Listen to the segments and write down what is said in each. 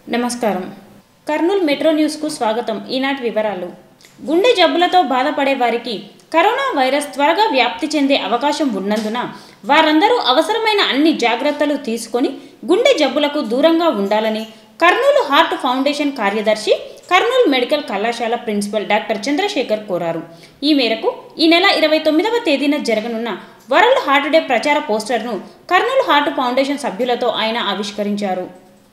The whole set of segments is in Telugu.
నమస్కారం కర్నూలు మెట్రో న్యూస్కు స్వాగతం ఈనాటి వివరాలు గుండె జబ్బులతో బాధపడే వారికి కరోనా వైరస్ త్వరగా వ్యాప్తి చెందే అవకాశం ఉన్నందున వారందరూ అవసరమైన అన్ని జాగ్రత్తలు తీసుకొని గుండె జబ్బులకు దూరంగా ఉండాలని కర్నూలు హార్ట్ ఫౌండేషన్ కార్యదర్శి కర్నూలు మెడికల్ కళాశాల ప్రిన్సిపల్ డాక్టర్ చంద్రశేఖర్ కోరారు ఈ మేరకు ఈ నెల ఇరవై తొమ్మిదవ తేదీన జరగనున్న వరల్డ్ హార్ట్ డే ప్రచార పోస్టర్ను కర్నూలు హార్ట్ ఫౌండేషన్ సభ్యులతో ఆయన ఆవిష్కరించారు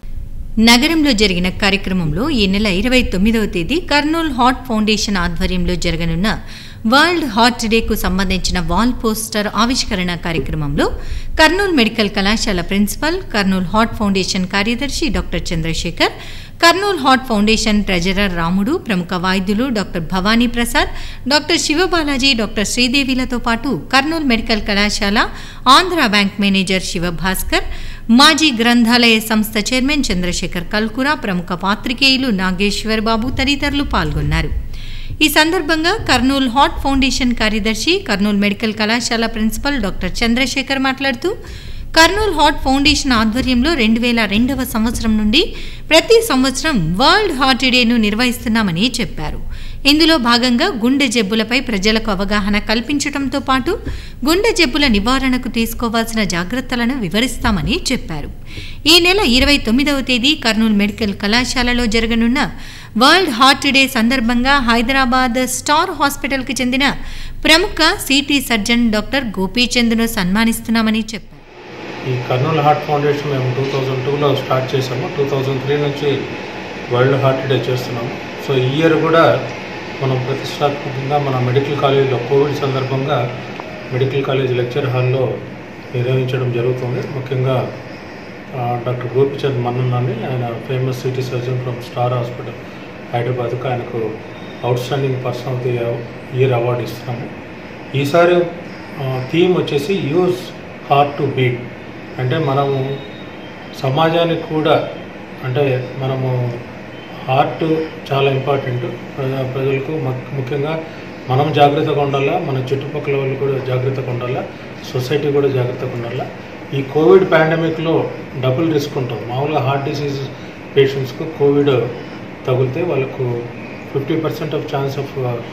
నగరంలో జరిగిన కార్యక్రమంలో ఈ నెల ఇరవై తొమ్మిదవ తేదీ కర్నూల్ హార్ట్ ఫౌండేషన్ ఆధ్వర్యంలో జరగనున్న వరల్డ్ హార్ట్ డేకు సంబంధించిన వాల్ పోస్టర్ ఆవిష్కరణ కార్యక్రమంలో కర్నూలు మెడికల్ కళాశాల ప్రిన్సిపల్ కర్నూలు హార్ట్ ఫౌండేషన్ కార్యదర్శి doctor Chandrasekhar Kurnool heart foundation treasurer Ramudu ప్రముఖ వైద్యులు doctor Bhavani Prasad doctor Sivabalaji doctor శ్రీదేవిలతో పాటు కర్నూలు మెడికల్ కళాశాల ఆంధ్ర బ్యాంక్ మేనేజర్ శివభాస్కర్ మాజీ గ్రంథాలయ సంస్థ చైర్మన్ చంద్రశేఖర్ కల్కురా ప్రముఖ పాత్రికేయులు నాగేశ్వర్ బాబు తదితరులు పాల్గొన్నారు ఈ సందర్భంగా కర్నూలు హార్ట్ ఫౌండేషన్ కార్యదర్శి కర్నూలు మెడికల్ కళాశాల ప్రిన్సిపల్ డాక్టర్ చంద్రశేఖర్ మాట్లాడుతూ కర్నూలు హార్ట్ ఫౌండేషన్ ఆధ్వర్యంలో రెండు వేల రెండవ సంవత్సరం నుండి ప్రతి సంవత్సరం వరల్డ్ హార్ట్ డేను నిర్వహిస్తున్నామని చెప్పారు ఇందులో భాగంగా గుండె జబ్బులపై ప్రజలకు అవగాహన కల్పించడంతో పాటు గుండె జబ్బుల నివారణకు తీసుకోవాల్సిన జాగ్రత్తలను వివరిస్తామని చెప్పారు ఈ నెల ఇరవై తొమ్మిదవ తేదీ కర్నూలు మెడికల్ కళాశాలలో జరగనున్న వరల్డ్ హార్ట్ డే సందర్భంగా హైదరాబాద్ స్టార్ హాస్పిటల్కి చెందిన ప్రముఖ సిటీ సర్జన్ డాక్టర్ గోపీచంద్ను సన్మానిస్తున్నామని చెప్పారు ఈ కర్నూలు హార్ట్ ఫౌండేషన్ మేము టూ థౌజండ్ టూలో స్టార్ట్ చేసాము టూ థౌజండ్ త్రీ నుంచి వరల్డ్ హార్ట్ డే చేస్తున్నాము సో ఈ ఇయర్ కూడా మనం ప్రతిష్టాత్మకంగా మన మెడికల్ కాలేజీలో కోవిడ్ సందర్భంగా మెడికల్ కాలేజ్ లెక్చర్ హాల్లో నిర్వహించడం జరుగుతుంది ముఖ్యంగా ఆ, డాక్టర్ గోపిచంద్ మన్నన్ ఆయన famous city surgeon from star hospital హైదరాబాద్కు ఆయనకు outstanding person of the year award ఇస్తున్నాము ఈసారి థీమ్ వచ్చేసి యూజ్ హార్ట్ టు బీట్ అంటే మనము సమాజానికి కూడా అంటే మనము హార్ట్ చాలా ఇంపార్టెంట్ ప్రజ ప్రజలకు ము- ముఖ్యంగా మనం జాగ్రత్తగా ఉండాలా మన చుట్టుపక్కల వాళ్ళు కూడా జాగ్రత్తగా ఉండాలా సొసైటీ కూడా జాగ్రత్తగా ఉండాలా ఈ కోవిడ్ పాండమిక్లో డబుల్ రిస్క్ ఉంటుంది మామూలుగా హార్ట్ డిసీజ్ పేషెంట్స్కు కోవిడ్ తగిలితే వాళ్ళకు fifty percent of chance of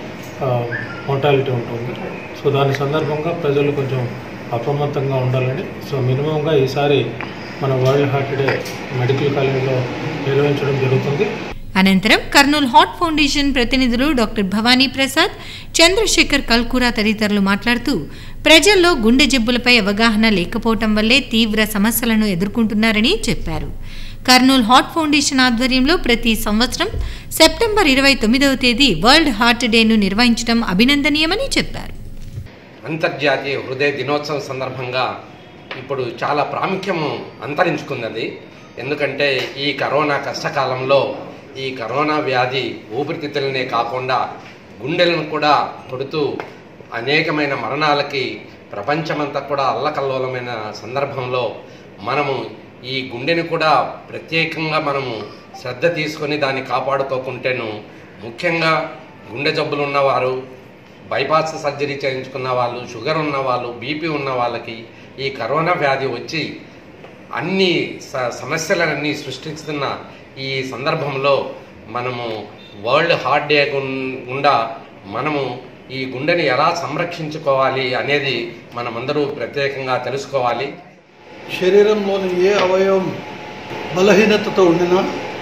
mortality ఉంటుంది సో దాని సందర్భంగా ప్రజలు కొంచెం అప్రమత్తంగా ఉండాలని సో మినిమంగా ఈసారి మన వరల్డ్ హార్ట్ డే మెడికల్ కాలేజీలో నిర్వహించడం జరుగుతుంది అనంతరం కర్నూలు హాట్ ఫౌండేషన్ ప్రతినిధులు డాక్టర్ భవానీ ప్రసాద్ చంద్రశేఖర్ కల్కూరా తదితరులు మాట్లాడుతూ ప్రజల్లో గుండె జబ్బులపై అవగాహన లేకపోవటం వల్లే తీవ్ర సమస్యలను ఎదుర్కొంటున్నారని చెప్పారు కర్నూలు హాట్ ఫౌండేషన్ ఆధ్వర్యంలో ప్రతి సంవత్సరం సెప్టెంబర్ ఇరవై తొమ్మిదవ తేదీ వరల్డ్ హార్ట్ డేను నిర్వహించడం అభినందనీయమని చెప్పారు అంతర్జాతీయ హృదయ దినోత్సవం సందర్భంగా ఇప్పుడు చాలా ప్రాముఖ్యము అంతరించుకున్నది ఎందుకంటే ఈ కరోనా కష్టకాలంలో ఈ కరోనా వ్యాధి ఊపిరితిత్తులనే కాకుండా గుండెలను కూడా కొడుతూ అనేకమైన మరణాలకి ప్రపంచమంతా కూడా అల్లకల్లోలమైన సందర్భంలో మనము ఈ గుండెని కూడా ప్రత్యేకంగా మనము శ్రద్ధ తీసుకొని దాన్ని కాపాడుకోకుంటేను ముఖ్యంగా గుండె జబ్బులు ఉన్నవారు బైపాస్ సర్జరీ చేయించుకున్న వాళ్ళు షుగర్ ఉన్న వాళ్ళు బీపీ ఉన్న వాళ్ళకి ఈ కరోనా వ్యాధి వచ్చి అన్ని స- సమస్యలన్నీ సృష్టిస్తున్న ఈ సందర్భంలో మనము వరల్డ్ హార్ట్ డే గుం- గుండా మనము ఈ గుండెని ఎలా సంరక్షించుకోవాలి అనేది మనమందరూ ప్రత్యేకంగా తెలుసుకోవాలి శరీరంలోని ఏ అవయవం బలహీనతతో ఉండినా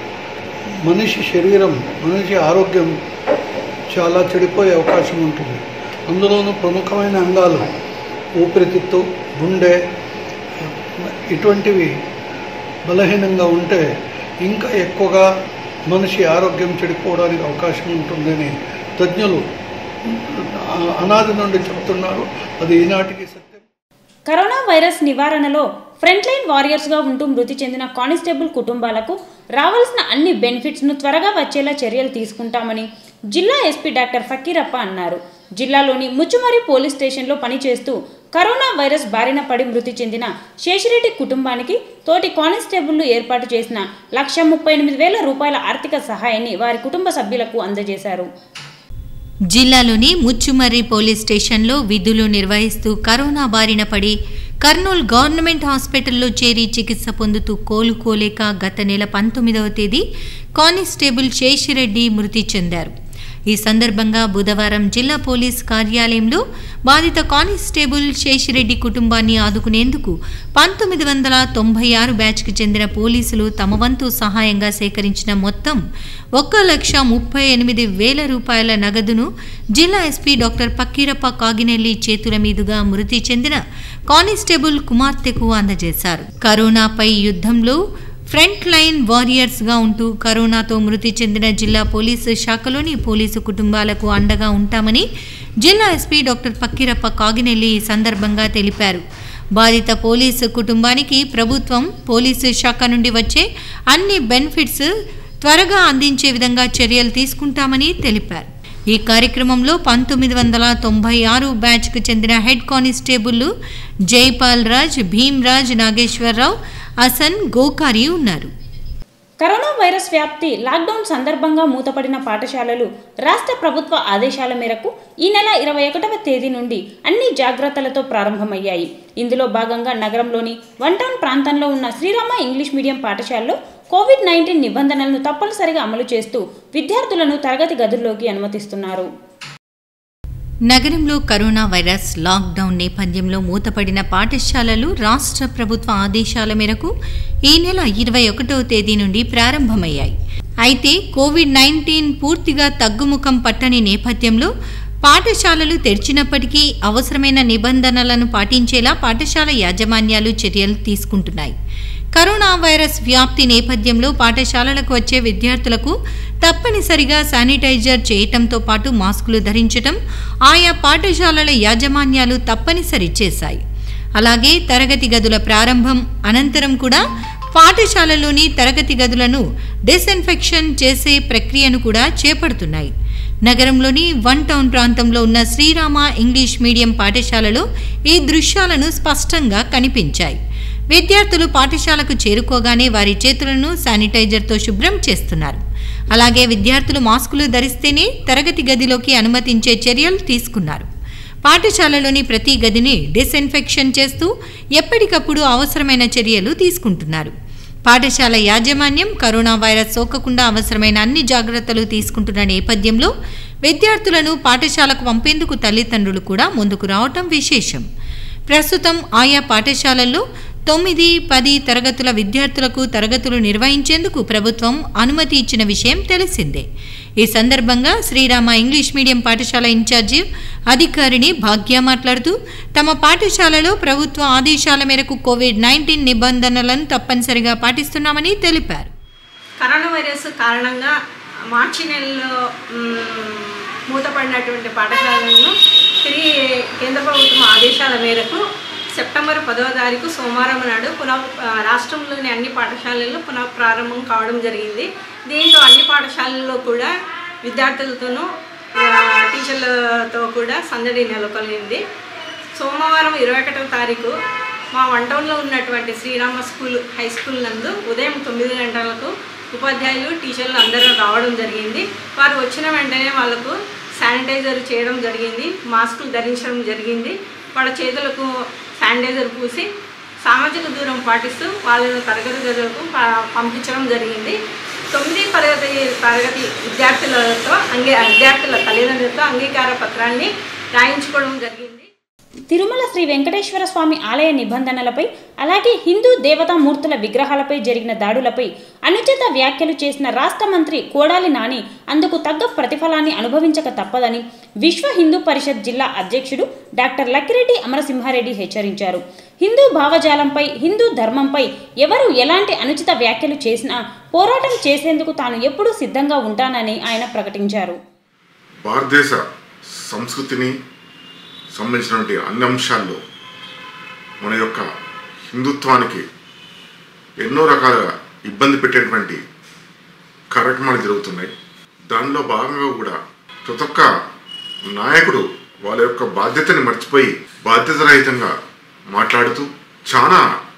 మనిషి శరీరం మనిషి ఆరోగ్యం చాలా చెడిపోయే అవకాశం ఉంటుంది అందులోనూ ప్రముఖమైన అంగాలు ఊపిరితిత్తు గుండె ఇటువంటివి బలహీనంగా ఉంటే ఇంకా ఎక్కువగా మనిషి ఆరోగ్యం చెడిపోవడానికి అవకాశం ఉంటుందని తజ్ఞులు ఆ- అనాది నుండి చెబుతున్నారు అది ఈనాటికి సత్యం కరోనా వైరస్ నివారణలో ఫ్రంట్ లైన్ వారియర్స్గా ఉంటూ మృతి చెందిన కానిస్టేబుల్ కుటుంబాలకు రావాల్సిన అన్ని బెనిఫిట్స్ను త్వరగా వచ్చేలా చర్యలు తీసుకుంటామని జిల్లా ఎస్పీ డాక్టర్ ఫకీరప్ప అన్నారు జిల్లాలోని ముచ్చుమరి పోలీస్ స్టేషన్లో పనిచేస్తూ కరోనా వైరస్ బారిన పడి మృతి చెందిన శేషిరెడ్డి కుటుంబానికి తోటి కానిస్టేబుల్లు ఏర్పాటు చేసిన లక్ష ముప్పై ఎనిమిది వేల రూపాయల ఆర్థిక సహాయాన్ని వారి కుటుంబ సభ్యులకు అందజేశారు జిల్లాలోని ముచ్చుమర్రి పోలీస్ స్టేషన్లో విధులు నిర్వహిస్తూ కరోనా బారిన పడి కర్నూలు గవర్నమెంట్ హాస్పిటల్లో చేరి చికిత్స పొందుతూ కోలుకోలేక గత నెల పంతొమ్మిదవ తేదీ కానిస్టేబుల్ శేషిరెడ్డి మృతి చెందారు ఈ సందర్భంగా బుధవారం జిల్లా పోలీస్ కార్యాలయంలో బాధిత కానిస్టేబుల్ శేషిరెడ్డి కుటుంబాన్ని ఆదుకునేందుకు పంతొమ్మిది వందల తొంభై ఆరు బ్యాచ్కి చెందిన పోలీసులు తమ వంతు సహాయంగా సేకరించిన మొత్తం ఒక్క లక్ష ముప్పై ఎనిమిది వేల రూపాయల నగదును జిల్లా ఎస్పీ డాక్టర్ పక్కీరప్ప కాగినెల్లి చేతుల మీదుగా మృతి చెందిన కానిస్టేబుల్ కుమార్తెకు అందజేశారు కరోనాపై యుద్ధంలో ఫ్రంట్ లైన్ వారియర్స్గా ఉంటూ కరోనాతో మృతి చెందిన జిల్లా పోలీసు శాఖలోని పోలీసు కుటుంబాలకు అండగా ఉంటామని జిల్లా ఎస్పీ డాక్టర్ పక్కిరప్ప కాగినెల్లి ఈ సందర్భంగా తెలిపారు బాధిత పోలీసు కుటుంబానికి ప్రభుత్వం పోలీసు శాఖ నుండి వచ్చే అన్ని బెనిఫిట్స్ త్వరగా అందించే విధంగా చర్యలు తీసుకుంటామని తెలిపారు ఈ కార్యక్రమంలో పంతొమ్మిది వందల తొంభై ఆరు బ్యాచ్కు చెందిన హెడ్ కానిస్టేబుల్ జైపాల్ రాజ్ భీమ్రాజ్ నాగేశ్వరరావు అసన్ గోకారి ఉన్నారు కరోనా వైరస్ వ్యాప్తి లాక్డౌన్ సందర్భంగా మూతపడిన పాఠశాలలు రాష్ట్ర ప్రభుత్వ ఆదేశాల మేరకు ఈ నెల ఇరవై ఒకటవ తేదీ నుండి అన్ని జాగ్రత్తలతో ప్రారంభమయ్యాయి ఇందులో భాగంగా నగరంలోని వన్ టౌన్ ప్రాంతంలో ఉన్న శ్రీరామ ఇంగ్లీష్ మీడియం పాఠశాలలో కోవిడ్ నైన్టీన్ నిబంధనలను తప్పనిసరిగా అమలు చేస్తూ విద్యార్థులను తరగతి గదుల్లోకి అనుమతిస్తున్నారు నగరంలో కరోనా వైరస్ లాక్డౌన్ నేపథ్యంలో మూతపడిన పాఠశాలలు రాష్ట్ర ప్రభుత్వ ఆదేశాల మేరకు ఈ నెల ఇరవై ఒకటవ తేదీ నుండి ప్రారంభమయ్యాయి అయితే కోవిడ్ నైన్టీన్ పూర్తిగా తగ్గుముఖం పట్టని నేపథ్యంలో పాఠశాలలు తెరిచినప్పటికీ అవసరమైన నిబంధనలను పాటించేలా పాఠశాల యాజమాన్యాలు చర్యలు తీసుకుంటున్నాయి కరోనా వైరస్ వ్యాప్తి నేపథ్యంలో పాఠశాలలకు వచ్చే విద్యార్థులకు తప్పనిసరిగా శానిటైజర్ చేయటంతో పాటు మాస్కులు ధరించటం ఆయా పాఠశాలల యాజమాన్యాలు తప్పనిసరి చేశాయి అలాగే తరగతి గదుల ప్రారంభం అనంతరం కూడా పాఠశాలలోని తరగతి గదులను డిస్ఇన్ఫెక్షన్ చేసే ప్రక్రియను కూడా చేపడుతున్నాయి నగరంలోని వన్ టౌన్ ప్రాంతంలో ఉన్న శ్రీరామ ఇంగ్లీష్ మీడియం పాఠశాలలో ఈ దృశ్యాలను స్పష్టంగా కనిపించాయి విద్యార్థులు పాఠశాలకు చేరుకోగానే వారి చేతులను శానిటైజర్తో శుభ్రం చేస్తున్నారు అలాగే విద్యార్థులు మాస్కులు ధరిస్తేనే తరగతి గదిలోకి అనుమతించే చర్యలు తీసుకున్నారు పాఠశాలలోని ప్రతి గదిని డిస్ఇన్ఫెక్షన్ చేస్తూ ఎప్పటికప్పుడు అవసరమైన చర్యలు తీసుకుంటున్నారు పాఠశాల యాజమాన్యం కరోనా వైరస్ సోకకుండా అవసరమైన అన్ని జాగ్రత్తలు తీసుకుంటున్న నేపథ్యంలో విద్యార్థులను పాఠశాలకు పంపేందుకు తల్లిదండ్రులు కూడా ముందుకు రావటం విశేషం ప్రస్తుతం ఆయా పాఠశాలల్లో తొమ్మిది పది తరగతుల విద్యార్థులకు తరగతులు నిర్వహించేందుకు ప్రభుత్వం అనుమతి ఇచ్చిన విషయం తెలిసిందే ఈ సందర్భంగా శ్రీరామ ఇంగ్లీష్ మీడియం పాఠశాల ఇన్ఛార్జి అధికారిని భాగ్య మాట్లాడుతూ తమ పాఠశాలలో ప్రభుత్వ ఆదేశాల మేరకు కోవిడ్ నైన్టీన్ నిబంధనలను తప్పనిసరిగా పాటిస్తున్నామని తెలిపారు కరోనా వైరస్ కారణంగా మార్చి నెలలో మ్, మూతపడినటువంటి పాఠశాలలను తిరిగి కేంద్ర ప్రభుత్వం ఆదేశాల మేరకు సెప్టెంబర్ పదవ తారీఖు సోమవారం నాడు పునః ఆ, రాష్ట్రంలోని అన్ని పాఠశాలలు పునః ప్రారంభం కావడం జరిగింది దీంతో అన్ని పాఠశాలల్లో కూడా విద్యార్థులతోనూ ఆ, టీచర్లతో కూడా సందడి నెలకొల్లింది సోమవారం ఇరవై ఒకటవ తారీఖు మా వన్ టౌన్లో ఉన్నటువంటి శ్రీరామ స్కూల్ హై స్కూల్ నందు ఉదయం తొమ్మిది గంటలకు ఉపాధ్యాయులు టీచర్లు అందరూ రావడం జరిగింది వారు వచ్చిన వెంటనే వాళ్ళకు శానిటైజర్ చేయడం జరిగింది మాస్కులు ధరించడం జరిగింది వాళ్ళ చేతులకు శానిటైజర్ పూసి సామాజిక దూరం పాటిస్తూ వాళ్ళను తరగతి గదులకు ప- పంపించడం జరిగింది తొమ్మిది తరగతి తరగతి విద్యార్థులతో అంగీ విద్యార్థుల తల్లిదండ్రులతో అంగీకార పత్రాన్ని రాయించుకోవడం జరిగింది తిరుమల శ్రీ వెంకటేశ్వర స్వామి ఆలయ నిబంధనలపై అలాగే హిందూ దేవతామూర్తుల విగ్రహాలపై జరిగిన దాడులపై అనుచిత వ్యాఖ్యలు చేసిన రాష్ట్ర మంత్రి కోడాలి నాని అందుకు తగ్గ ప్రతిఫలాన్ని అనుభవించక తప్పదని విశ్వ హిందూ పరిషత్ జిల్లా అధ్యక్షుడు డాక్టర్ లక్కిరెడ్డి అమరసింహారెడ్డి హెచ్చరించారు హిందూ భావజాలంపై హిందూ ధర్మంపై ఎవరు ఎలాంటి అనుచిత వ్యాఖ్యలు చేసినా పోరాటం చేసేందుకు తాను ఎప్పుడూ సిద్ధంగా ఉంటానని ఆయన ప్రకటించారు భారతదేశ సంస్కృతిని సంబంధించినటువంటి అన్ని అంశాల్లో మన యొక్క హిందుత్వానికి ఎన్నో రకాలుగా ఇబ్బంది పెట్టేటువంటి కార్యక్రమాలు జరుగుతున్నాయి దానిలో భాగంగా కూడా ప్రతి ఒక్క నాయకుడు వాళ్ళ యొక్క బాధ్యతని మర్చిపోయి బాధ్యతరహితంగా మాట్లాడుతూ చాలా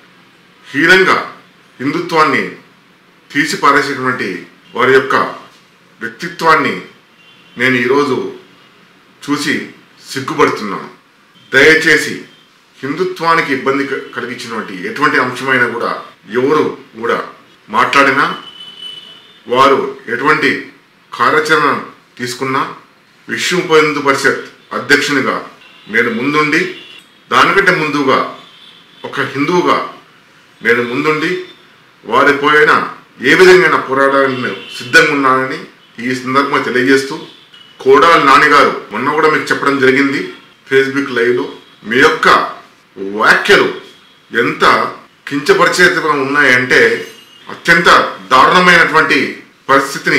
హీనంగా హిందుత్వాన్ని తీసి పారేసేటువంటి వారి యొక్క వ్యక్తిత్వాన్ని నేను ఈరోజు చూసి సిగ్గుపడుతున్నాను దయచేసి హిందుత్వానికి ఇబ్బంది క- కలిగించినటువంటి ఎటువంటి అంశమైనా కూడా ఎవరు కూడా మాట్లాడినా వారు ఎటువంటి కార్యాచరణ తీసుకున్నా విశ్వ హిందూ పరిషత్ అధ్యక్షునిగా నేను ముందుండి దానికంటే ముందుగా ఒక హిందువుగా నేను ముందుండి వారి పోయిన ఏ విధంగా పోరాటాలను సిద్ధంగా ఉన్నానని ఈ సందర్భంగా తెలియజేస్తూ కోడాలి నాన్నగారు మొన్న కూడా మీకు చెప్పడం జరిగింది ఫేస్బుక్ లైవ్లో మీ యొక్క వ్యాఖ్యలు ఎంత కించపరిచేతగా ఉన్నాయంటే అత్యంత దారుణమైనటువంటి పరిస్థితిని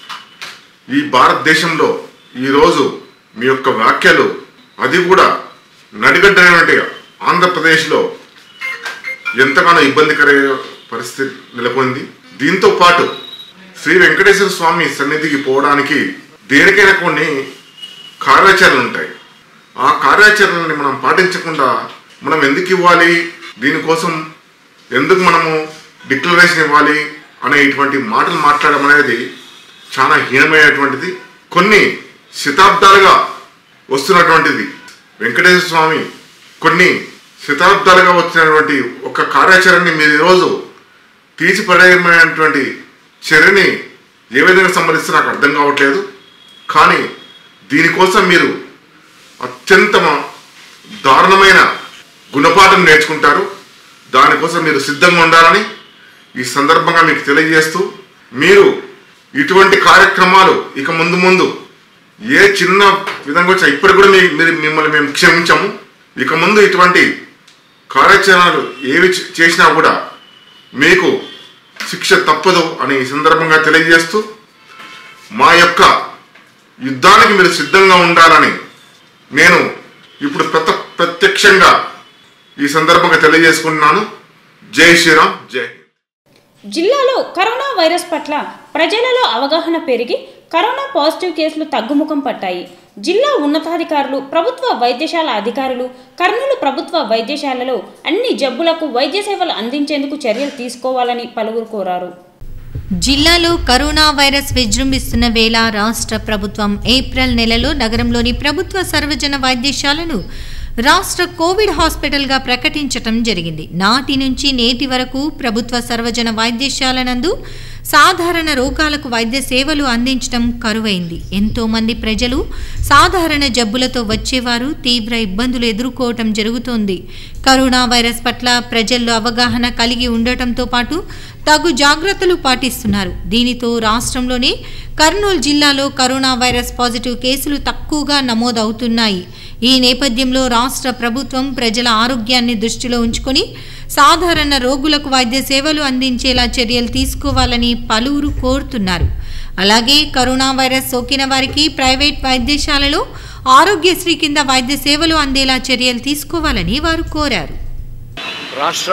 ఈ భారతదేశంలో ఈరోజు మీ యొక్క వ్యాఖ్యలు అది కూడా నడిగడ్డైనటువంటి ఆంధ్రప్రదేశ్లో ఎంతగానో ఇబ్బందికర పరిస్థితి నెలకొంది దీంతో పాటు శ్రీ వెంకటేశ్వర స్వామి సన్నిధికి పోవడానికి దేనికైనా కొన్ని కార్యాచరణలు ఉంటాయి ఆ కార్యాచరణని మనం పాటించకుండా మనం ఎందుకు ఇవ్వాలి దీనికోసం ఎందుకు మనము డిక్లరేషన్ ఇవ్వాలి అనే ఇటువంటి మాటలు మాట్లాడడం అనేది చాలా హీనమైనటువంటిది కొన్ని శతాబ్దాలుగా వస్తున్నటువంటిది వెంకటేశ్వర స్వామి కొన్ని శతాబ్దాలుగా వచ్చినటువంటి ఒక కార్యాచరణని మీరు ఈరోజు తీసిపడేయమైనటువంటి చర్యని ఏ విధంగా సంబంధిస్తే నాకు అర్థం కావట్లేదు కానీ దీనికోసం మీరు అత్యంత దారుణమైన గుణపాఠం నేర్చుకుంటారు దానికోసం మీరు సిద్ధంగా ఉండాలని ఈ సందర్భంగా మీకు తెలియజేస్తూ మీరు ఇటువంటి కార్యక్రమాలు ఇక ముందు ముందు ఏ చిన్న విధంగా వచ్చినా ఇప్పటికి కూడా మీ- మీరు మిమ్మల్ని మేము క్షమించాము ఇక ముందు ఇటువంటి కార్యాచరణలు ఏవి చే- చేసినా కూడా మీకు శిక్ష తప్పదు అని ఈ సందర్భంగా తెలియజేస్తూ మా యొక్క యుద్ధానికి మీరు సిద్ధంగా ఉండాలని నేను ఇప్పుడు ప్రత ప్రత్యక్షంగా ఈ సందర్భంగా తెలియజేసుకుంటున్నాను జై శ్రీరామ్ జై హింద్ జిల్లాలో కరోనా వైరస్ పట్ల ప్రజలలో అవగాహన పెరిగి కరోనా పాజిటివ్ కేసులు తగ్గుముఖం పట్టాయి జిల్లా ఉన్నతాధికారులు ప్రభుత్వ వైద్యశాల అధికారులు కర్నూలు ప్రభుత్వ వైద్యశాలలో అన్ని జబ్బులకు వైద్య సేవలు అందించేందుకు చర్యలు తీసుకోవాలని పలువురు కోరారు జిల్లాలో కరోనా వైరస్ విజృంభిస్తున్న వేళ రాష్ట్ర ప్రభుత్వం ఏప్రిల్ నెలలో నగరంలోని ప్రభుత్వ సర్వజన వైద్యశాలను రాష్ట్ర కోవిడ్ హాస్పిటల్గా ప్రకటించటం జరిగింది నాటి నుంచి నేటి వరకు ప్రభుత్వ సర్వజన వైద్యశాల నందు సాధారణ రోగాలకు వైద్య సేవలు అందించడం కరువైంది ఎంతో మంది ప్రజలు సాధారణ జబ్బులతో వచ్చేవారు తీవ్ర ఇబ్బందులు ఎదుర్కోవటం జరుగుతోంది కరోనా వైరస్ పట్ల ప్రజల్లో అవగాహన కలిగి ఉండటంతో పాటు తగు జాగ్రత్తలు పాటిస్తున్నారు దీనితో రాష్ట్రంలోని కర్నూలు జిల్లాలో కరోనా వైరస్ పాజిటివ్ కేసులు తక్కువగా నమోదవుతున్నాయి ఈ నేపథ్యంలో రాష్ట్ర ప్రభుత్వం ప్రజల ఆరోగ్యాన్ని దృష్టిలో ఉంచుకొని సాధారణ రోగులకు వైద్య సేవలు అందించేలా చర్యలు తీసుకోవాలని పలువురు కోరుతున్నారు అలాగే కరోనా వైరస్ సోకిన వారికి ప్రైవేట్ వైద్యశాలలో ఆరోగ్యశ్రీ కింద వైద్య సేవలు అందేలా చర్యలు తీసుకోవాలని వారు కోరారు రాష్ట్ర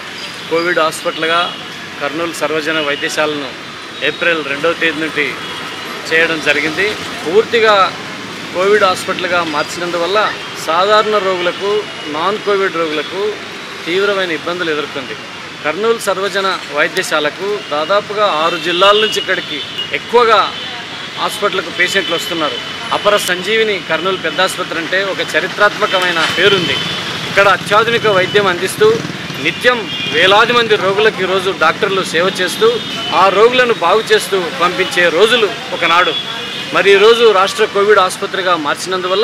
కోవిడ్ హాస్పిటల్గా కర్నూలు సర్వజన వైద్యశాలను ఏప్రిల్ రెండవ తేదీ నుండి చేయడం జరిగింది పూర్తిగా కోవిడ్ హాస్పిటల్గా మార్చినందువల్ల సాధారణ రోగులకు నాన్ కోవిడ్ రోగులకు తీవ్రమైన ఇబ్బందులు ఎదుర్కొంది కర్నూలు సర్వజన వైద్యశాలకు దాదాపుగా ఆరు జిల్లాల నుంచి ఇక్కడికి ఎక్కువగా హాస్పిటల్కు పేషెంట్లు వస్తున్నారు అపర సంజీవిని కర్నూలు పెద్ద ఆసుపత్రి అంటే ఒక చరిత్రాత్మకమైన పేరుంది ఇక్కడ అత్యాధునిక వైద్యం అందిస్తూ నిత్యం వేలాది మంది రోగులకు ఈరోజు డాక్టర్లు సేవ చేస్తూ ఆ రోగులను బాగు చేస్తూ పంపించే రోజులు ఒకనాడు మరి ఈరోజు రాష్ట్ర కోవిడ్ ఆసుపత్రిగా మార్చినందువల్ల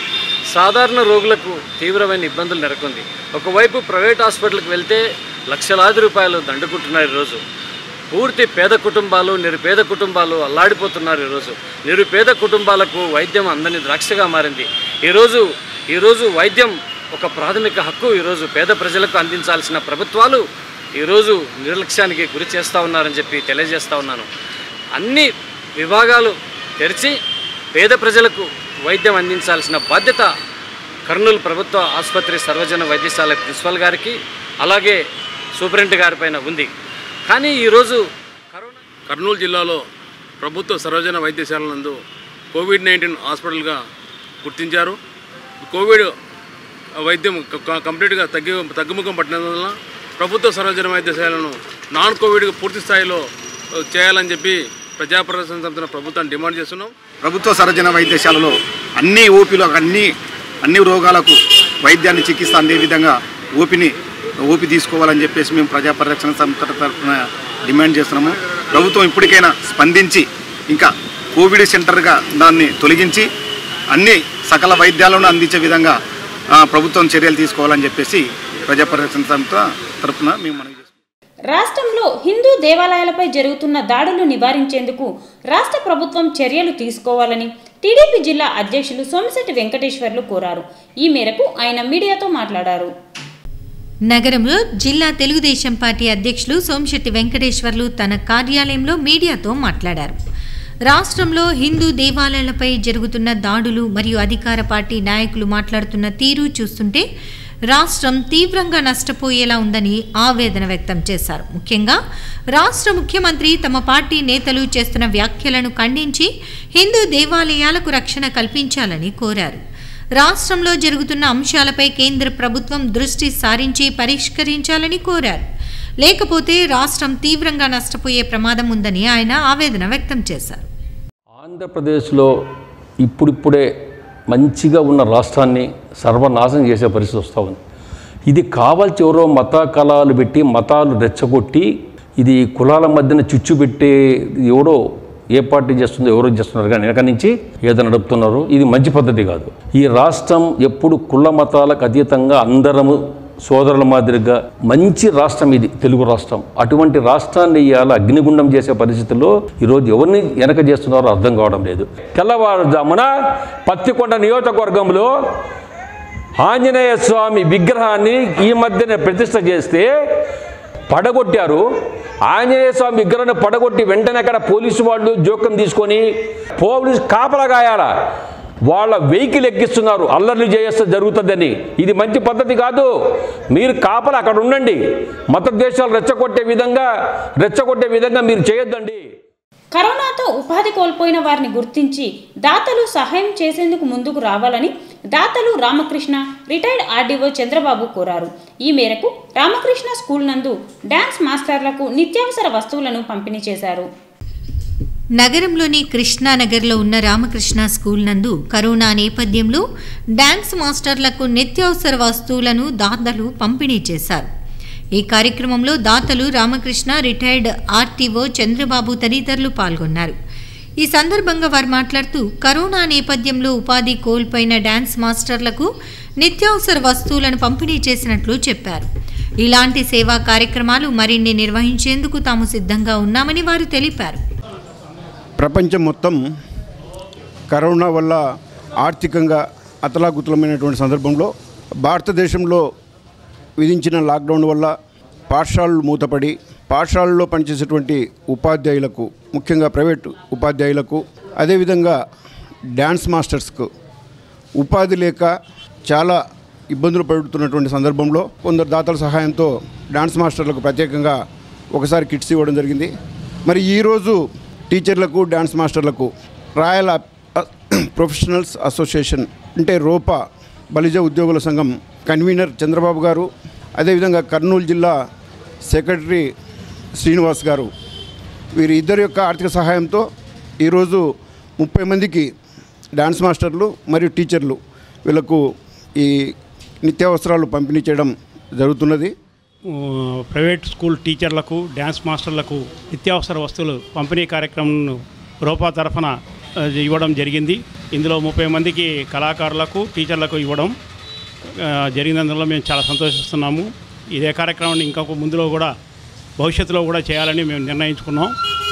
సాధారణ రోగులకు తీవ్రమైన ఇబ్బందులు నెలకొంది ఒకవైపు ప్రైవేట్ హాస్పిటల్కి వెళ్తే లక్షలాది రూపాయలు దండుకుంటున్నారు ఈరోజు పూర్తి పేద కుటుంబాలు నిరుపేద కుటుంబాలు అల్లాడిపోతున్నారు ఈరోజు నిరుపేద కుటుంబాలకు వైద్యం అందని ద్రాక్షగా మారింది ఈరోజు ఈరోజు వైద్యం ఒక ప్రాథమిక హక్కు ఈరోజు పేద ప్రజలకు అందించాల్సిన ప్రభుత్వాలు ఈరోజు నిర్లక్ష్యానికి గురి చేస్తూ ఉన్నారని చెప్పి తెలియజేస్తూ ఉన్నాను అన్ని విభాగాలు తెరిచి పేద ప్రజలకు వైద్యం అందించాల్సిన బాధ్యత కర్నూలు ప్రభుత్వ ఆసుపత్రి సర్వజన వైద్యశాల ప్రిన్సిపల్ గారికి అలాగే సూపరింటెండెంట్ గారిపైన ఉంది కానీ ఈరోజు కరోనా కర్నూలు జిల్లాలో ప్రభుత్వ సర్వజన వైద్యశాల నందు కోవిడ్ నైన్టీన్ హాస్పిటల్గా గుర్తించారు కోవిడ్ వైద్యం క- క- కంప్లీట్గా తగ్గి తగ్గుముఖం పట్టినందువల్ల ప్రభుత్వ సర్వజన వైద్యశాలను నాన్ కోవిడ్ పూర్తి స్థాయిలో ఆ, చేయాలని చెప్పి ప్రజాప్రదర్శన సంస్థ ప్రభుత్వాన్ని డిమాండ్ చేస్తున్నాం ప్రభుత్వ సర్వజన వైద్యశాలలో అన్ని ఓపీలో అన్ని అన్ని రోగాలకు వైద్యాన్ని చికిత్స అందే విధంగా ఓపిని ఓపి తీసుకోవాలని చెప్పేసి మేము ప్రజా పరిరక్షణ సంస్థ తరఫున డిమాండ్ చేస్తున్నాము ప్రభుత్వం ఇప్పటికైనా స్పందించి ఇంకా కోవిడ్ సెంటర్గా దాన్ని తొలగించి అన్ని సకల వైద్యాలను అందించే విధంగా ఆ, ప్రభుత్వం చర్యలు తీసుకోవాలని చెప్పేసి ప్రజా పరిరక్షణ సంస్థ తరఫున మేము మనవి చేస్తున్నాం. రాష్ట్రంలో హిందూ దేవాలయాలపై జరుగుతున్న దాడులు నివారించేందుకు రాష్ట్ర ప్రభుత్వం చర్యలు తీసుకోవాలని టీడీపీ జిల్లా అధ్యక్షులు సోమిశెట్టి వెంకటేశ్వర్లు కోరారు ఈ మేరకు ఆయన మీడియాతో మాట్లాడారు నగరంలో జిల్లా తెలుగుదేశం పార్టీ అధ్యక్షులు సోమశెట్టి వెంకటేశ్వర్లు తన కార్యాలయంలో మీడియాతో మాట్లాడారు రాష్ట్రంలో హిందూ దేవాలయాలపై జరుగుతున్న దాడులు మరియు అధికార పార్టీ నాయకులు మాట్లాడుతున్న తీరు చూస్తుంటే రాష్ట్రం తీవ్రంగా నష్టపోయేలా ఉందని ఆవేదన వ్యక్తం చేశారు ముఖ్యంగా రాష్ట్ర ముఖ్యమంత్రి తమ పార్టీ నేతలు చేస్తున్న వ్యాఖ్యలను ఖండించి హిందూ దేవాలయాలకు రక్షణ కల్పించాలని కోరారు రాష్ట్రంలో జరుగుతున్న అంశాలపై కేంద్ర ప్రభుత్వం దృష్టి సారించి పరిష్కరించాలని కోరారు లేకపోతే రాష్ట్రం తీవ్రంగా నష్టపోయే ప్రమాదం ఉందని ఆయన ఆవేదన వ్యక్తం చేశారు ఆంధ్రప్రదేశ్లో ఇప్పుడిప్పుడే మంచిగా ఉన్న రాష్ట్రాన్ని సర్వనాశనం చేసే పరిస్థితి వస్తూ ఉంది ఇది కావాల్సి ఎవరో మత కళాలు పెట్టి మతాలు రెచ్చగొట్టి ఇది కులాల మధ్యన చిచ్చు పెట్టే ఎవరో ఏ పార్టీ చేస్తుందో ఎవరో చేస్తున్నారు కానీ వెనక నుంచి ఏదో నడుపుతున్నారు ఇది మంచి పద్ధతి కాదు ఈ రాష్ట్రం ఎప్పుడు కుల మతాలకు అతీతంగా అందరము సోదరుల మాదిరిగా మంచి రాష్ట్రం ఇది తెలుగు రాష్ట్రం అటువంటి రాష్ట్రాన్ని ఇవాళ అగ్నిగుండం చేసే పరిస్థితుల్లో ఈరోజు ఎవరిని వెనక చేస్తున్నారో అర్థం కావడం లేదు తెల్లవారుజామున పత్తికొండ నియోజకవర్గంలో ఆంజనేయ స్వామి విగ్రహాన్ని ఈ మధ్యన ప్రతిష్ట చేస్తే పడగొట్టారు ఆంజనేయ స్వామి విగ్రహాన్ని పడగొట్టి వెంటనే అక్కడ పోలీసు వాళ్ళు జోక్యం తీసుకొని పోలీసు కాపలా గాయాల వాళ్ళ వెహికల్ ఎక్కిస్తున్నారు అల్లర్లు చేస్తే జరుగుతుందని ఇది మంచి పద్ధతి కాదు మీరు కాపలా అక్కడ ఉండండి మత దేశాలు రెచ్చగొట్టే విధంగా రెచ్చగొట్టే విధంగా మీరు చేయొద్దండి కరోనాతో ఉపాధి కోల్పోయిన వారిని గుర్తించి దాతలు సహాయం చేసేందుకు ముందుకు రావాలని దాతలు రామకృష్ణ రిటైర్డ్ ఆర్డీఓ చంద్రబాబు కోరారు ఈ మేరకు రామకృష్ణ స్కూల్ నందు డాన్స్ మాస్టర్లకు నిత్యావసర వస్తువులను పంపిణీ చేశారు నగరంలోని కృష్ణానగర్లో ఉన్న రామకృష్ణ స్కూల్ నందు కరోనా నేపథ్యంలో డాన్స్ మాస్టర్లకు నిత్యావసర వస్తువులను దాతలు పంపిణీ చేశారు ఈ కార్యక్రమంలో దాతలు రామకృష్ణ రిటైర్డ్ ఆర్టీఓ చంద్రబాబు తదితరులు పాల్గొన్నారు ఈ సందర్భంగా వారు మాట్లాడుతూ కరోనా నేపథ్యంలో ఉపాధి కోల్పోయిన డాన్స్ మాస్టర్లకు నిత్యావసర వస్తువులను పంపిణీ చేసినట్లు చెప్పారు ఇలాంటి సేవా కార్యక్రమాలు మరిన్ని నిర్వహించేందుకు తాము సిద్ధంగా ఉన్నామని వారు తెలిపారు ప్రపంచం మొత్తం కరోనా వల్ల ఆర్థికంగా అతలాకుతలమైనటువంటి సందర్భంలో భారతదేశంలో విధించిన లాక్డౌన్ వల్ల పాఠశాలలు మూతపడి పాఠశాలల్లో పనిచేసేటువంటి ఉపాధ్యాయులకు ముఖ్యంగా ప్రైవేట్ ఉపాధ్యాయులకు అదేవిధంగా డ్యాన్స్ మాస్టర్స్కు ఉపాధి లేక చాలా ఇబ్బందులు పడుతున్నటువంటి సందర్భంలో కొందరు దాతల సహాయంతో డాన్స్ మాస్టర్లకు ప్రత్యేకంగా ఒకసారి కిట్స్ ఇవ్వడం జరిగింది మరి ఈరోజు టీచర్లకు డాన్స్ మాస్టర్లకు రాయల్ అ- ప్రొఫెషనల్స్ అసోసియేషన్ అంటే రోపా బలిజ ఉద్యోగుల సంఘం కన్వీనర్ చంద్రబాబు గారు అదేవిధంగా కర్నూలు జిల్లా సెక్రటరీ శ్రీనివాస్ గారు వీరి ఇద్దరి యొక్క ఆర్థిక సహాయంతో ఈరోజు ముప్పై మందికి డాన్స్ మాస్టర్లు మరియు టీచర్లు వీళ్ళకు ఈ నిత్యావసరాలు పంపిణీ చేయడం జరుగుతున్నది ఆ, ప్రైవేట్ స్కూల్ టీచర్లకు డ్యాన్స్ మాస్టర్లకు నిత్యావసర వస్తువులు పంపిణీ కార్యక్రమం రూపా తరఫున ఆ, ఇవ్వడం జరిగింది ఇందులో ముప్పై మందికి కళాకారులకు టీచర్లకు ఇవ్వడం ఆ, జరిగినందువల్ల మేము చాలా సంతోషిస్తున్నాము ఇదే కార్యక్రమాన్ని ఇంకా ముందులో కూడా భవిష్యత్తులో కూడా చేయాలని మేము నిర్ణయించుకున్నాం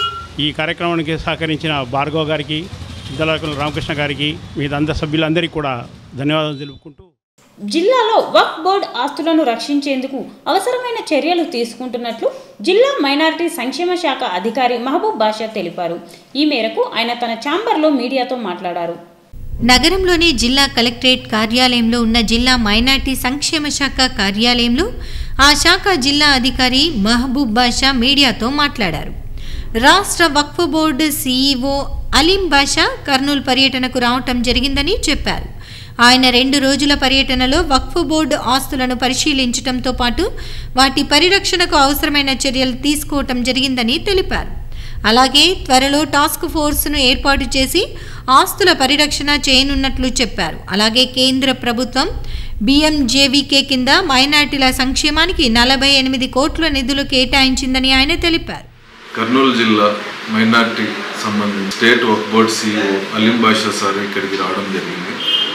ఈ కార్యక్రమానికి సహకరించిన భార్గవ్ గారికి సిద్ధలాకుల రామకృష్ణ గారికి మీద సభ్యులందరికీ కూడా ధన్యవాదాలు తెలుపుకుంటూ జిల్లాలో వక్ఫ్ బోర్డు ఆస్తులను రక్షించేందుకు అవసరమైన చర్యలు తీసుకుంటున్నట్లు జిల్లా మైనారిటీ సంక్షేమ శాఖ అధికారి మహబూబ్ బాషా తెలిపారు ఈ మేరకు ఆయన తన ఛాంబర్లో మీడియాతో మాట్లాడారు నగరంలోని జిల్లా కలెక్టరేట్ కార్యాలయంలో ఉన్న జిల్లా మైనార్టీ సంక్షేమ శాఖ కార్యాలయంలో ఆ శాఖ జిల్లా అధికారి మహబూబ్ బాషా మీడియాతో మాట్లాడారు రాష్ట్ర వక్ఫ్ బోర్డు సీఈఓ అలీం బాషా కర్నూలు పర్యటనకు రావటం జరిగిందని చెప్పారు ఆయన రెండు రోజుల పర్యటనలో వక్ఫ్ బోర్డు ఆస్తులను పరిశీలించడంతో పాటు వాటి పరిరక్షణకు అవసరమైన చర్యలు తీసుకోవటం జరిగిందని తెలిపారు అలాగే త్వరలో టాస్క్ ఫోర్స్ను ఏర్పాటు చేసి ఆస్తుల పరిరక్షణ చేయనున్నట్లు చెప్పారు అలాగే కేంద్ర ప్రభుత్వం బీఎంజేవీకే కింద మైనార్టీల సంక్షేమానికి నలభై ఎనిమిది కోట్ల నిధులు కేటాయించిందని ఆయన తెలిపారు కర్నూలు జిల్లా మైనార్టీ సంబంధించి స్టేట్ వర్క్ board CEO Aleem Basha sir ఇక్కడికి రావడం జరిగింది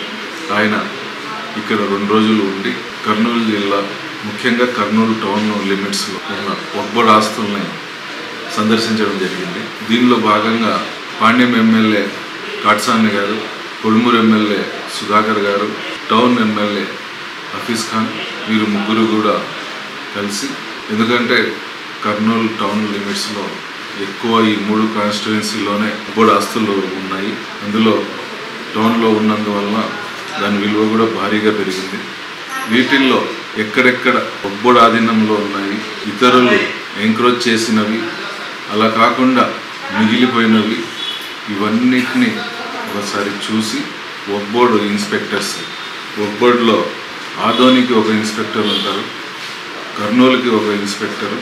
ఆయన ఇక్కడ రెండు రోజులు ఉండి కర్నూలు జిల్లా ముఖ్యంగా కర్నూలు టౌన్ లిమిట్స్లో ఉన్న వర్క్ బోర్డ్ ఆస్తుల్ని సందర్శించడం జరిగింది దీనిలో భాగంగా పాండ్యం ఎమ్మెల్యే కాట్సాని గారు కొడుమూరు ఎమ్మెల్యే సుధాకర్ గారు టౌన్ ఎమ్మెల్యే హఫీజ్ ఖాన్ వీరు ముగ్గురు కూడా కలిసి ఎందుకంటే కర్నూలు టౌన్ లిమిట్స్లో ఎక్కువ ఈ మూడు కాన్స్టిట్యుయెన్సీలోనే బోర్డు ఆస్తులు ఉన్నాయి అందులో టౌన్లో ఉన్నందువలన దాని విలువ కూడా భారీగా పెరిగింది వీటిల్లో ఎక్కడెక్కడ ఒబ్బొడు ఆధీనంలో ఉన్నాయి ఇతరులు ఎంక్రోచ్ చేసినవి అలా కాకుండా మిగిలిపోయినవి ఇవన్నిటిని ఒకసారి చూసి ఒబ్బోర్డు ఇన్స్పెక్టర్స్ ఒబ్బోర్డులో ఆదోనికి ఒక ఇన్స్పెక్టర్ ఉంటారు కర్నూలుకి ఒక ఇన్స్పెక్టరు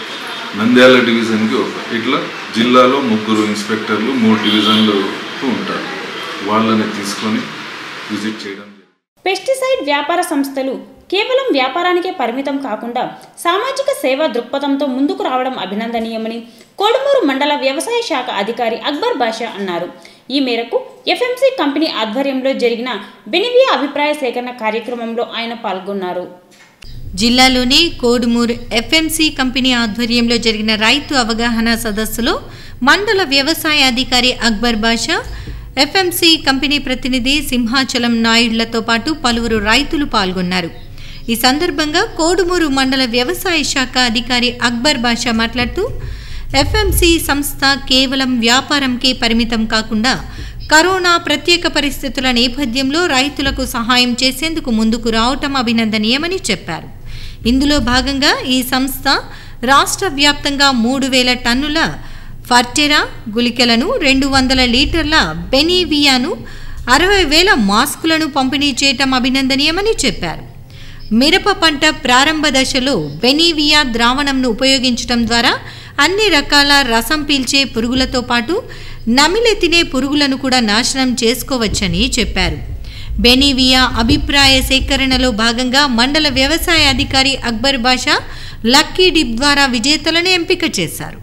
నంద్యాల డివిజన్కి ఒక ఇట్లా జిల్లాలో ముగ్గురు ఇన్స్పెక్టర్లు మూడు డివిజన్లు ఉంటారు వాళ్ళని తీసుకొని విజిట్ చేయడం పెస్టిసైడ్ వ్యాపార సంస్థలు కేవలం వ్యాపారానికే పరిమితం కాకుండా సామాజిక సేవా దృక్పథంతో ముందుకు రావడం అభినందనీయమని కోడుమూరు మండల వ్యవసాయ శాఖ అధికారి అక్బర్ బాషా అన్నారు ఈ మేరకు ఎఫ్ఎంసీ కంపెనీ ఆధ్వర్యంలో జరిగిన బెనివియా అభిప్రాయ సేకరణ కార్యక్రమంలో ఆయన పాల్గొన్నారు జిల్లాలోని కోడుమూరు ఎఫ్ఎంసి కంపెనీ ఆధ్వర్యంలో జరిగిన రైతు అవగాహన సదస్సులో మండల వ్యవసాయ అధికారి అక్బర్ బాషా ఎఫ్ఎంసి కంపెనీ ప్రతినిధి సింహాచలం నాయుడులతో పాటు పలువురు రైతులు పాల్గొన్నారు ఈ సందర్భంగా కోడుమూరు మండల వ్యవసాయ శాఖ అధికారి అక్బర్ బాషా మాట్లాడుతూ ఎఫ్ఎంసి సంస్థ కేవలం వ్యాపారంకే పరిమితం కాకుండా కరోనా ప్రత్యేక పరిస్థితుల నేపథ్యంలో రైతులకు సహాయం చేసేందుకు ముందుకు రావటం అభినందనీయమని చెప్పారు ఇందులో భాగంగా ఈ సంస్థ రాష్ట్ర వ్యాప్తంగా మూడు వేల టన్నుల ఫర్టెరా గుళికలను రెండు వందల లీటర్ల బెనీవియాను అరవై వేల మాస్కులను పంపిణీ చేయటం అభినందనీయమని చెప్పారు మిరప పంట ప్రారంభ దశలో బెనీవియా ద్రావణంను ఉపయోగించడం ద్వారా అన్ని రకాల రసం పీల్చే పురుగులతో పాటు నమిలి తినే పురుగులను కూడా నాశనం చేసుకోవచ్చని చెప్పారు బెనీవియా అభిప్రాయ సేకరణలో భాగంగా మండల వ్యవసాయ అధికారి అక్బర్ బాషా లక్కీ డిప్ ద్వారా విజేతలను ఎంపిక చేశారు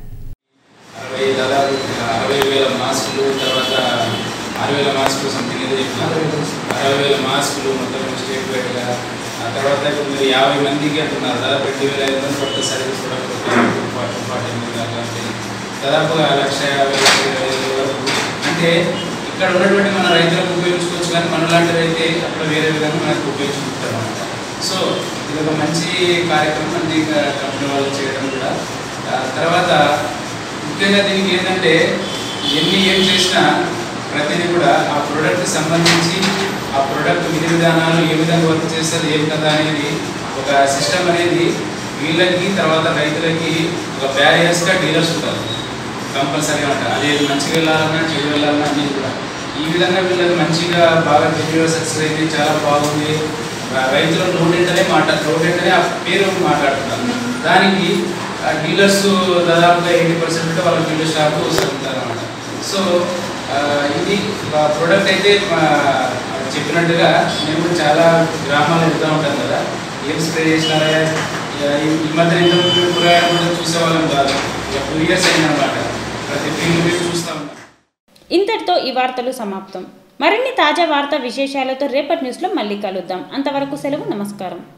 అరవై దాదాపు అరవై వేల మాస్కులు తర్వాత ఆరు వేల మాస్కులు సంథింగ్ ఏదో చెప్పినారు అరవై వేల మాస్కులు మొత్తం స్టేట్ వైడ్గా ఆ తర్వాత ఇప్పుడు మీరు యాభై మందికి అంటున్నారు దాదాపు రెండు వేల ఐదు మంది కొత్త సర్వీస్ కూడా ఫార్టీ ఫార్టీ మంది అలాంటి దాదాపుగా లక్ష యాభై లక్ష ఇరవై ఐదు వరకు అంటే ఇక్కడ ఉన్నటువంటి మన రైతులకు ఉపయోగించుకోవచ్చు కానీ మనలాంటి రైతే అక్కడ వేరే విధంగా మనకు ఉపయోగించుకుంటారు అనమాట సో ఇది ఒక మంచి కార్యక్రమం మంచి కంపెనీ వాళ్ళు చేయడం కూడా ఆ తర్వాత ముఖ్యంగా దీనికి ఏంటంటే ఎన్ని ఏం చేసినా ప్రతిదీ కూడా ఆ ప్రోడక్ట్కి సంబంధించి ఆ ప్రోడక్ట్ విధి విధానాలు ఏ విధంగా వర్క్ చేస్తుంది ఏం కదా అనేది ఒక సిస్టమ్ అనేది వీళ్ళకి తర్వాత రైతులకి ఒక బ్యారియర్స్గా డీలర్స్ ఉంటారు కంపల్సరీగా ఉంటారు అది మంచిగా వెళ్ళాలన్నా చెడు వెళ్ళాలన్నా అన్నీ కూడా ఈ విధంగా వీళ్ళకి మంచిగా బాగా డెలివరీ సక్సెస్ అయింది చాలా బాగుంది ఆ రైతులు రోడ్డెంటనే మాట రోడ్డెంటనే ఆ పేరు మాట్లాడుతున్నారు దానికి ఆ డీలర్స్ దాదాపుగా ఎయిటీ పర్సెంట్ ఉంటే వాళ్ళ డీలర్ షాప్ సరుకుతారు అనమాట సో ఆ, ఇది ప్రోడక్ట్ అయితే మా చెప్పినట్టుగా మేము కూడా చాలా గ్రామాలు వెళ్తూ ఉంటాం కదా ఏం స్ప్రే చేసినారా ఈ ఈ మధ్య ఇంతకుముందు మేము కూరగాయలు కూడా చూసేవాళ్ళం కాదు ఇక టూ ఇయర్స్ అయిందనమాట ప్రతి ఫీల్డ్ మీద చూస్తూ ఉన్నాం ఇంతటితో ఈ వార్తలు సమాప్తం మరిన్ని తాజా వార్తా విశేషాలతో రేపటి న్యూస్లో మళ్ళీ కలుద్దాం అంతవరకు సెలవు నమస్కారం